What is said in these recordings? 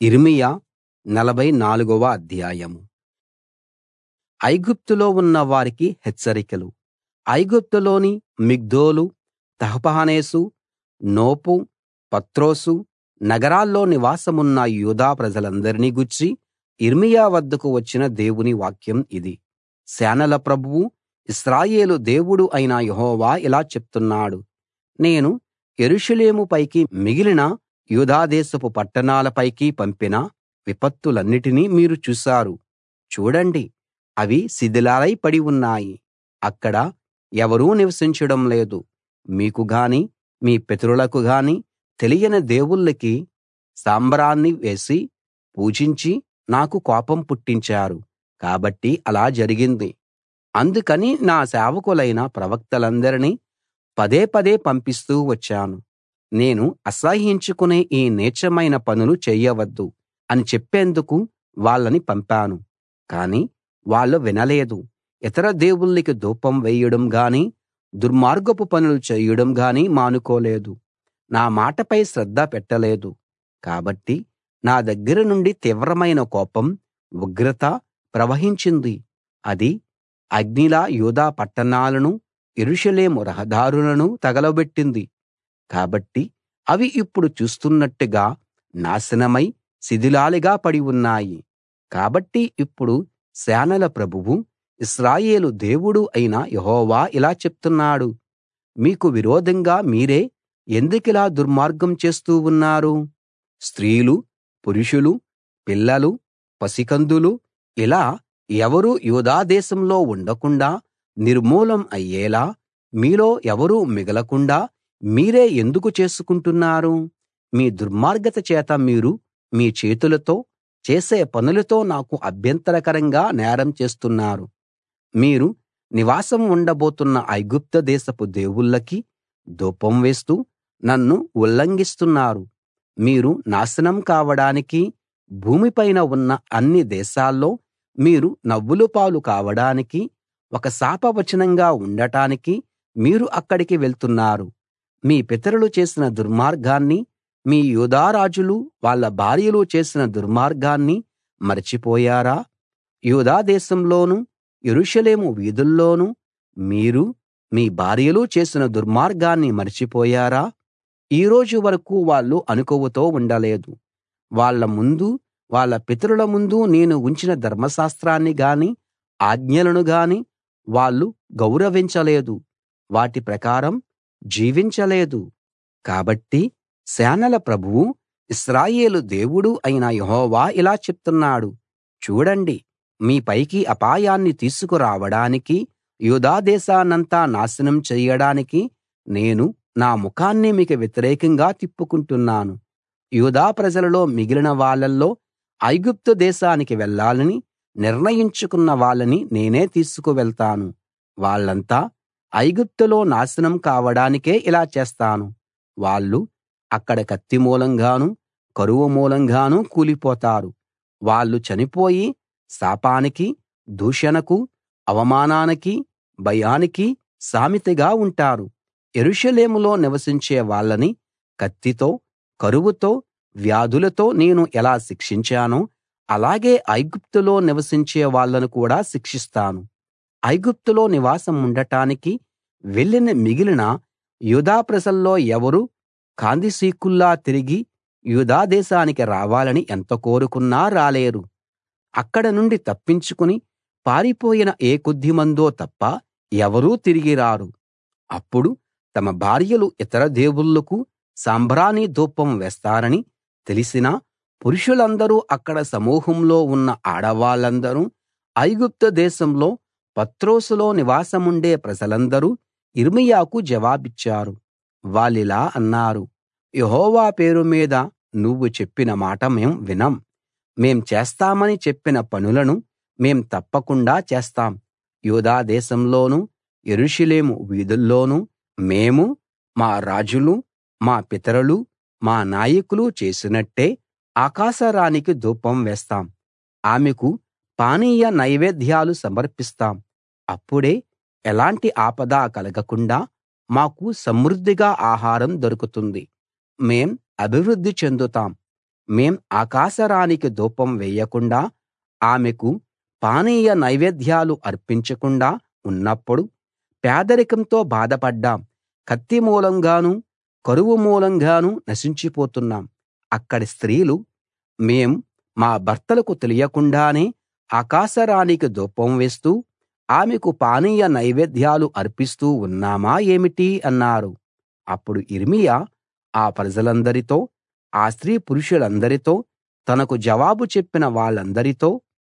యిర్మీయా నలభై నాలుగవ అధ్యాయం ఐగుప్తులో ఉన్న వారికి హెచ్చరికలు ఐగుప్తులోని మిగ్దోలు తహపనేసు నోపు పత్రోసు నగరాల్లో నివాసమున్న యూదా ప్రజలందరినీ గూర్చి యిర్మీయా వద్దకు వచ్చిన దేవుని వాక్యం ఇది సేనల ప్రభువు ఇశ్రాయేలు దేవుడు అయిన యెహోవా ఇలా చెప్తున్నాడు నేను యెరూషలేము పైకి మిగిలిన యూదా దేశపు పట్టణాల పైకి పంపిన విపత్తులన్నిటినీ మీరు చూశారు చూడండి అవి శిథిలాలై పడి ఉన్నాయి అక్కడ ఎవరూ నివసించడం లేదు మీకు గాని మీ పితరులకు గాని తెలియని దేవుళ్ళకి సాంబ్రాణి వేసి పూజించి నాకు కోపం పుట్టించారు కాబట్టి అలా జరిగింది అందుకని నా సేవకులైన ప్రవక్తలందరినీ పదే పదే పంపిస్తూ వచ్చాను నేను అసహ్యించుకునే ఈ నీచమైన పనులు చెయ్యవద్దు అని చెప్పేందుకు వాళ్ళని పంపాను కానీ వాళ్ళు వినలేదు ఇతర దేవుళ్ళకి ధూపం వేయడం గానీ దుర్మార్గపు పనులు చేయడం గానీ మానుకోలేదు నా మాటపై శ్రద్ధ పెట్టలేదు కాబట్టి నా దగ్గర నుండి తీవ్రమైన కోపం ఉగ్రత ప్రవహించింది అది అగ్నిలా యూదా పట్టణాలను యెరూషలేము రహదారులను తగలబెట్టింది కాబట్టి అవి ఇప్పుడు చూస్తున్నట్టుగా నాశనమై శిథిలాలుగా పడి ఉన్నాయి కాబట్టి ఇప్పుడు సేనల ప్రభువు ఇశ్రాయేలు దేవుడు అయిన యెహోవా ఇలా చెప్తున్నాడు మీకు విరోధంగా మీరే ఎందుకిలా దుర్మార్గం చేస్తూ ఉన్నారు స్త్రీలు పురుషులు పిల్లలు పసికందులు ఇలా ఎవరూ యూదా దేశంలో ఉండకుండా నిర్మూలం అయ్యేలా మీలో ఎవరూ మిగలకుండా మీరే ఎందుకు చేసుకుంటున్నారు మీ దుర్మార్గత చేత మీరు మీ చేతులతో చేసే పనులతో నాకు అభ్యంతరకరంగా నేరం చేస్తున్నారు మీరు నివాసం ఉండబోతున్న ఐగుప్తు దేశపు దేవుళ్ళకి ధూపం వేస్తూ నన్ను ఉల్లంఘిస్తున్నారు మీరు నాశనం కావడానికి భూమిపైన ఉన్న అన్ని దేశాల్లో మీరు నవ్వుల పాలు కావడానికి ఒక శాపవచనంగా ఉండటానికి మీరు అక్కడికి వెళ్తున్నారు మీ పితరులు చేసిన దుర్మార్గాన్ని మీ యూదా రాజులు వాళ్ళ భార్యలు చేసిన దుర్మార్గాన్ని మరచిపోయారా యూదా దేశంలోనూ యెరూషలేము వీధుల్లోనూ మీరు మీ భార్యలు చేసిన దుర్మార్గాన్ని మరచిపోయారా ఈ రోజు వరకూ వాళ్ళు అణకువతో ఉండలేదు వాళ్ళ ముందు వాళ్ళ పితరుల ముందు నేను ఉంచిన ధర్మశాస్త్రాన్ని గాని ఆజ్ఞలను గాని వాళ్ళు గౌరవించలేదు వాటి ప్రకారం జీవించలేదు కాబట్టి సేనల ప్రభువు ఇశ్రాయేలు దేవుడు అయిన యెహోవా ఇలా చెప్తున్నాడు చూడండి మీ పైకి అపాయాన్ని తీసుకురావడానికి యూదా దేశాన్నంతా నాశనం చెయ్యడానికి నేను నా ముఖాన్ని మీకు వ్యతిరేకంగా తిప్పుకుంటున్నాను యూదా ప్రజలలో మిగిలిన వాళ్ళల్లో ఐగుప్తు దేశానికి వెళ్ళాలని నిర్ణయించుకున్న వాళ్ళని నేనే తీసుకువెళ్తాను వాళ్ళంతా ఐగుప్తులో నాశనం కావడానికే ఇలా చేస్తాను వాళ్ళు అక్కడ కత్తి మూలంగానూ కరువు మూలంగానూ కూలిపోతారు వాళ్ళు చనిపోయి శాపానికి దూషణకు అవమానానికి భయానికి సామెతగా ఉంటారు యెరూషలేములో నివసించే వాళ్ళని కత్తితో కరువుతో వ్యాధులతో నేను ఎలా శిక్షించానో అలాగే ఐగుప్తులో నివసించే వాళ్ళను కూడా శిక్షిస్తాను ఐగుప్తులో నివాసం ఉండటానికి వెళ్ళిన మిగిలిన యూదా ప్రజల్లో ఎవరు కాందిశీకుల్లా తిరిగి యూదా దేశానికి రావాలని ఎంత కోరుకున్నా రాలేరు అక్కడ నుండి తప్పించుకుని పారిపోయిన ఏ కొద్దిమందో తప్ప ఎవరూ తిరిగి రారు అప్పుడు తమ భార్యలు ఇతర దేవుళ్ళకు సాంబ్రాణి ధూపం వేస్తారని తెలిసినా పురుషులందరూ అక్కడ సమూహంలో ఉన్న ఆడవాళ్ళందరూ ఐగుప్తు దేశంలో పత్రోసులో నివాసముండే ప్రజలందరూ యిర్మీయాకు జవాబిచ్చారు వాళ్ళిలా అన్నారు యెహోవా పేరు మీద నువ్వు చెప్పిన మాట మేం వినం మేం చేస్తామని చెప్పిన పనులను మేం తప్పకుండా చేస్తాం యూదా దేశంలోనూ యెరూషలేము వీధుల్లోనూ మేము మా రాజులు మా పితరులు మా నాయకులు చేసినట్టే ఆకాశరాణికి ధూపం వేస్తాం ఆమెకు పానీయ నైవేద్యాలు సమర్పిస్తాం అప్పుడే ఎలాంటి ఆపద కలగకుండా మాకు సమృద్ధిగా ఆహారం దొరుకుతుంది మేం అభివృద్ధి చెందుతాం మేం ఆకాశరాణికి ధూపం వేయకుండా ఆమెకు పానీయ నైవేద్యాలు అర్పించకుండా ఉన్నప్పుడు పేదరికంతో బాధపడ్డాం కత్తి మూలంగానూ కరువు మూలంగానూ నశించిపోతున్నాం అక్కడి స్త్రీలు మేం మా భర్తలకు తెలియకుండానే ఆకాశరాణికి ధూపం వేస్తూ ఆమెకు పానీయ నైవేద్యాలు అర్పిస్తూ ఉన్నామా ఏమిటి అన్నారు అప్పుడు యిర్మీయా ఆ ప్రజలందరితో ఆ స్త్రీ పురుషులందరితో తనకు జవాబు చెప్పిన వాళ్ళందరితో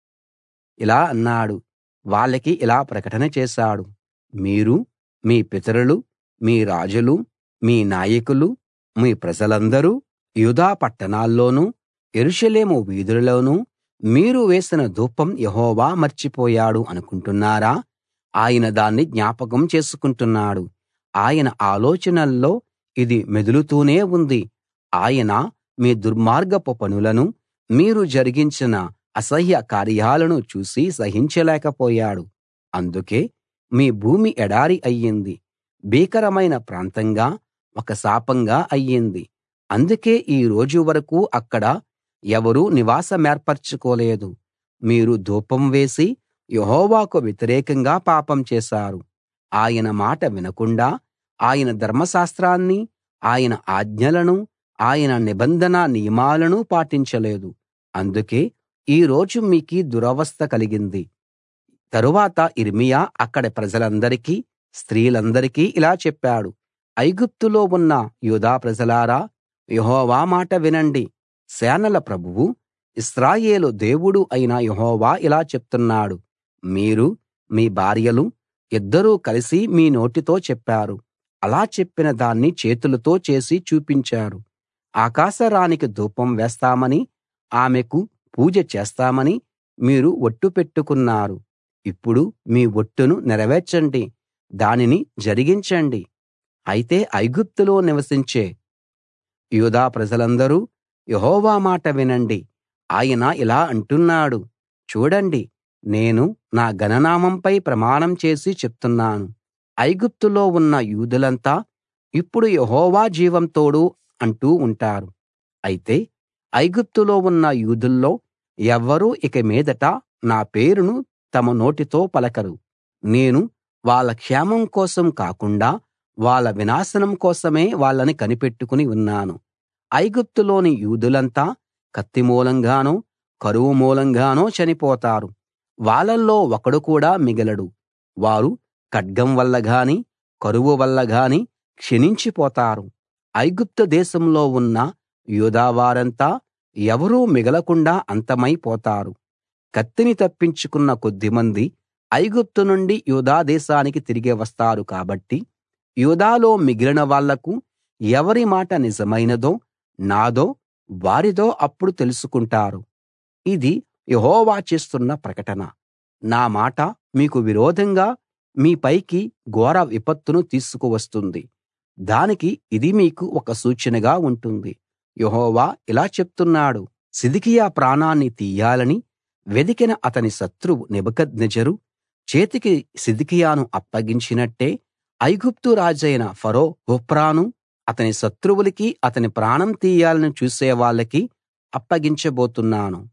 ఇలా అన్నాడు వాళ్ళకి ఇలా ప్రకటన చేశాడు మీరు మీ పితరులు మీ రాజులు మీ నాయకులు మీ ప్రజలందరూ యూదా పట్టణాల్లోనూ యెరూషలేము వీధులలోనూ మీరు వేసిన ధూపం యెహోవా మర్చిపోయాడు అనుకుంటున్నారా ఆయన దాన్ని జ్ఞాపకం చేసుకుంటున్నాడు ఆయన ఆలోచనల్లో ఇది మెదులుతూనే ఉంది ఆయన మీ దుర్మార్గపు పనులను మీరు జరిగించిన అసహ్య కార్యాలను చూసి సహించలేకపోయాడు అందుకే మీ భూమి ఎడారి అయ్యింది భీకరమైన ప్రాంతంగా ఒక శాపంగా అయ్యింది అందుకే ఈ రోజు వరకూ అక్కడ ఎవరూ నివాసమేర్పరచుకోలేదు మీరు ధూపం వేసి యెహోవాకు వ్యతిరేకంగా పాపం చేశారు ఆయన మాట వినకుండా ఆయన ధర్మశాస్త్రాన్ని ఆయన ఆజ్ఞలను ఆయన నిబంధన నియమాలను పాటించలేదు అందుకే ఈ రోజు మీకీ దురవస్థ కలిగింది తరువాత యిర్మీయా అక్కడి ప్రజలందరికీ స్త్రీలందరికీ ఇలా చెప్పాడు ఐగుప్తులో ఉన్న యూదా ప్రజలారా యెహోవా మాట వినండి సేనల ప్రభువు ఇశ్రాయేలు దేవుడు అయిన యెహోవా ఇలా చెప్తున్నాడు మీరు మీ భార్యలు ఇద్దరూ కలిసి మీ నోటితో చెప్పారు అలా చెప్పిన దాన్ని చేతులతో చేసి చూపించారు ఆకాశరాణికి ధూపం వేస్తామని ఆమెకు పూజ చేస్తామని మీరు ఒట్టు పెట్టుకున్నారు ఇప్పుడు మీ ఒట్టును నెరవేర్చండి దానిని జరిగించండి అయితే ఐగుప్తులో నివసించే యూదా ప్రజలందరూ యెహోవా మాట వినండి ఆయన ఇలా అంటున్నాడు చూడండి నేను నా ఘననామంపై ప్రమాణం చేసి చెప్తున్నాను ఐగుప్తులో ఉన్న యూదులంతా ఇప్పుడు యెహోవా జీవం తోడు అంటూ ఉంటారు అయితే ఐగుప్తులో ఉన్న యూదుల్లో ఎవ్వరూ ఇక మీదట నా పేరును తమ నోటితో పలకరు నేను వాళ్ళ క్షేమం కోసం కాకుండా వాళ్ళ వినాశనం కోసమే వాళ్ళని కనిపెట్టుకుని ఉన్నాను ఐగుప్తులోని యూదులంతా కత్తి మూలంగానో కరువు మూలంగానో చనిపోతారు వాళ్ళల్లో ఒకడు కూడా మిగలడు వారు ఖడ్గం వల్ల గాని కరువు వల్ల గాని క్షీణించిపోతారు ఐగుప్తు దేశంలో ఉన్న యూదా వారంతా ఎవరూ మిగలకుండా అంతమైపోతారు కత్తిని తప్పించుకున్న కొద్దిమంది ఐగుప్తు నుండి యూదా దేశానికి తిరిగి వస్తారు కాబట్టి యూదాలో మిగిలిన వాళ్లకు ఎవరి మాట నిజమైనదో నాదో వారిదో అప్పుడు తెలుసుకుంటారు ఇది యెహోవా చేస్తున్న ప్రకటన నా మాట మీకు విరోధంగా మీ పైకి ఘోర విపత్తును తీసుకువస్తుంది దానికి ఇది మీకు ఒక సూచనగా ఉంటుంది యెహోవా ఇలా చెప్తున్నాడు సిద్కియా ప్రాణాన్ని తీయాలని వెదికిన అతని శత్రువు నెబుకద్నెజరు చేతికి సిద్కియాను అప్పగించినట్టే ఐగుప్తు రాజైన ఫరో హోఫ్రాను అతని శత్రువులకి అతని ప్రాణం తీయాలని చూసే వాళ్ళకి అప్పగించబోతున్నాను